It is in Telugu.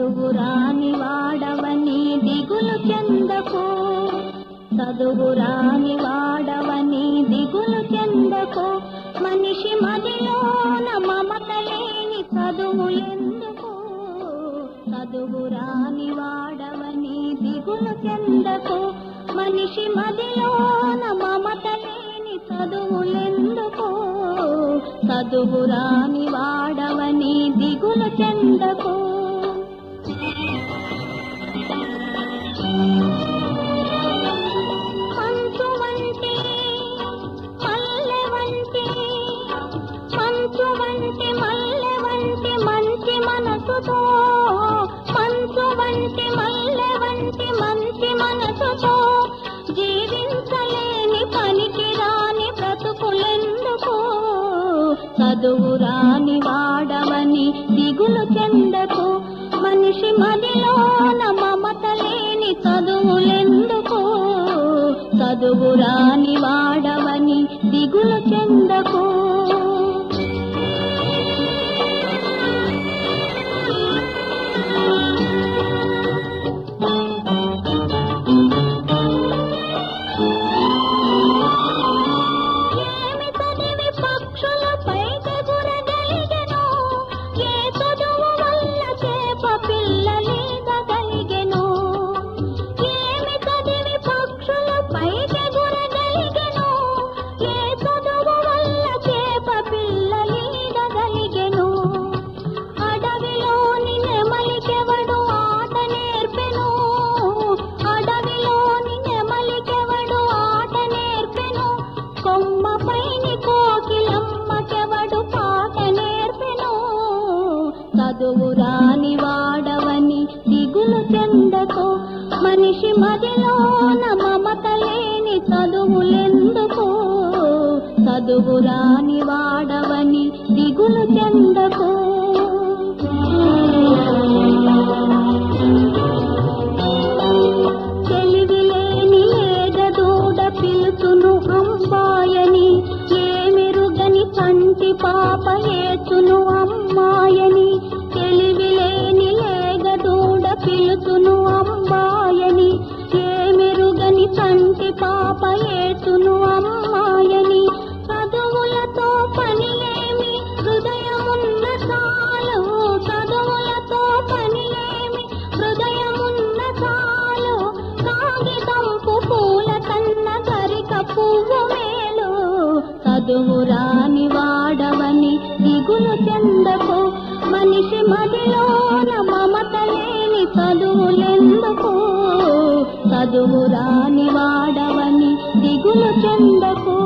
చదువురాని వాడవని దిగులు చెందకు చదువురాని వాడవని దిగులు చెందకు మనిషి మదిలోన మమత లేని చదువులెందుకు చదువురాని వాడవని దిగులు చెందకు మనిషి మదిలోన మమత లేని చదువులెందుకు చదువురాని వాడవని దిగులు చెందకు మంచు వంటి మల్లె వంటి మంచు వంటి మల్లె వంటి మంచి మనసుతో మంచు వంటి మల్లె వంటి మంచి మనసుతో జీవించలేని పనికి రాని బ్రతుకులెందుకు చదువు రాని వాడవని దిగులు చెందకు మనిషి మదిలోన మమత లేని చదువులెందుకు చదువు రాని వాడవని దిగులు చెందకు ఏమి చదివి పక్షులు పైకెగురగలిగెను? ఏ చదువు వల్ల చేప పిల్లలీదగలిగెను? ఏమి చదివి పక్షులు పైకెగురగలిగెను? ఏ చదువు వల్ల చేప పిల్లలీదగలిగెను? అడవిలోని నెమలికెవడు ఆట నేర్పెను అడవిలోని నెమలికెవడు ఆట నేర్పెను కొమ్మపైని కోకిలమ్మకెవడు పాట నేర్పెను చదువు రాని వాడవని దిగులు చెందకు మనిషి మదిలోన మమత లేని చదువులెందుకు చదువు రాని వాడవని దిగులు చెందకు తెలివిలేని లేగదూడ పిలుచును అంబాయని ఏమిరుగని కంటి పాప ఏచును అమ్మాయని తెలివిలేని లేగదూడ పిలుచును అంబాయని ఏమిరుగని కంటి పాప ఏచును అమ్మాయని చదువులతో పని ఏమి హృదయమున్న చాలు చదువులతో పని ఏమి హృదయమున్న చాలు కాగితంపు పూల కన్న గరిక పువ్వు మేలు చదువు రాని వాడవని దిగులు చెందకు మనిషి మదిలోన మమత లేని చదువులెందుకు చదువు రాని వాడవని దిగులు చెందకు